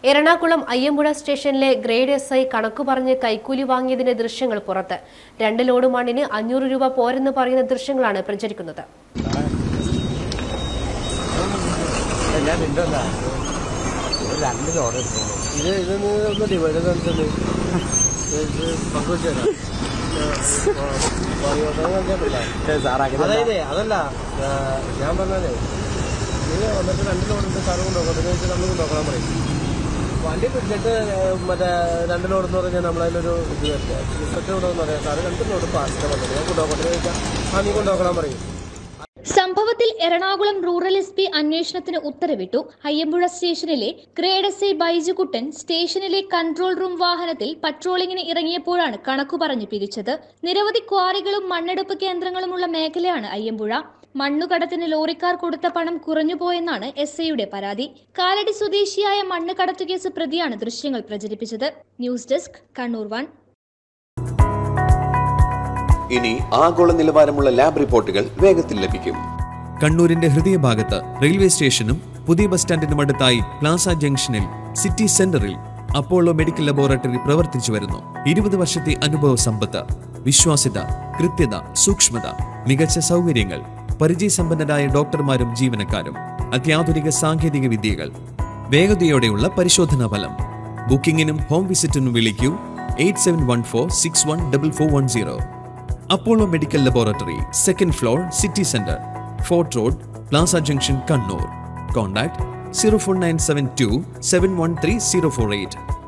എറണാകുളം അയ്യമ്പുഴ സ്റ്റേഷനിലെ grade S I കണക്കു പറഞ്ഞ് കൈക്കൂലി വാങ്ങിയതിന്റെ ദൃശ്യങ്ങൾ പുറത്ത് രണ്ട് ലോഡ് മണ്ണിന് അഞ്ഞൂറ് രൂപ പോരെന്ന് പറയുന്ന ദൃശ്യങ്ങളാണ് പ്രചരിക്കുന്നത് ഞാൻ ഉണ്ടല്ല രണ്ട് ലോഡ് ഇത് ഇത് ഒന്ന് ഡിവൈഡ് തന്നിട്ടുണ്ട് പങ്കുവെച്ചാ അതായത് അതല്ല ആ, ഞാൻ പറഞ്ഞതേ നിങ്ങൾ വന്നിട്ട് രണ്ട് ലോഡുണ്ട് സാറ് കൊണ്ടുപോകാം പിന്നെ വെച്ചാൽ നമ്മൾ കൊണ്ടുപോകാൻ പറയും വണ്ടി പിടിച്ചിട്ട് ഏ, മറ്റേ രണ്ട് ലോഡ് എന്ന് പറഞ്ഞാൽ നമ്മളതിലൊരു ഇത് വരില്ല ഇൻസ്പെക്ടർ കൊണ്ടുവന്ന് പറയാം സാറ് രണ്ട് ലോഡ് പാസ്റ്റാണ് പറഞ്ഞത് ഞാൻ കൊണ്ടുപോകട്ടെ ചോദിച്ചാൽ ആ നീ കൊണ്ടുപോകണം പറയും സംഭവത്തിൽ എറണാകുളം റൂറൽ എസ് പി അന്വേഷണത്തിന് ഉത്തരവിട്ടു അയ്യമ്പുഴ സ്റ്റേഷനിലെ ഗ്രേഡ് എസ് ഐ ബൈജുകുട്ടൻ സ്റ്റേഷനിലെ കൺട്രോൾ റൂം വാഹനത്തിൽ പട്രോളിങ്ങിന് ഇറങ്ങിയപ്പോഴാണ് കണക്കു പറഞ്ഞു പിരിച്ചത് നിരവധി ക്വാറികളും മണ്ണെടുപ്പ് കേന്ദ്രങ്ങളുമുള്ള മേഖലയാണ് അയ്യമ്പുഴ മണ്ണുകടത്തിന് ലോറിക്കാർ കൊടുത്ത പണം കുറഞ്ഞുപോയെന്നാണ് എസ് ഐയുടെ പരാതി കാലടി സ്വദേശിയായ മണ്ണ് കടത്തുകേസ് പ്രതിയാണ് ദൃശ്യങ്ങൾ പ്രചരിപ്പിച്ചത് ന്യൂസ് ഡെസ്ക് കണ്ണൂർ വൺ ഇനി ആഗോള നിലവാരമുള്ള ലാബ് റിപ്പോർട്ടുകൾ വേഗത്തിൽ ലഭിക്കും കണ്ണൂരിന്റെ ഹൃദയഭാഗത്ത് റെയിൽവേ സ്റ്റേഷനും പുതിയ ബസ് സ്റ്റാൻഡിനും അടുത്തായി പ്ലാസ ജംഗ്ഷനിൽ സിറ്റി സെന്ററിൽ അപ്പോളോ മെഡിക്കൽ ലബോറട്ടറി പ്രവർത്തിച്ചു വരുന്നു ഇരുപത് വർഷത്തെ അനുഭവ സമ്പത്ത് വിശ്വാസ്യത കൃത്യത സൂക്ഷ്മത മികച്ച സൗകര്യങ്ങൾ പരിചയസമ്പന്നരായ ഡോക്ടർമാരും ജീവനക്കാരും അത്യാധുനിക സാങ്കേതിക വിദ്യകൾ വേഗതയോടെയുള്ള പരിശോധനാ ഫലം ബുക്കിംഗിനും ഹോം വിസിറ്റിനും വിളിക്കൂ eight seven one four six one double four one zero Apollo medical laboratory second floor city centre fort road plaza junction Kannur contact zero four nine seven two seven one three zero four eight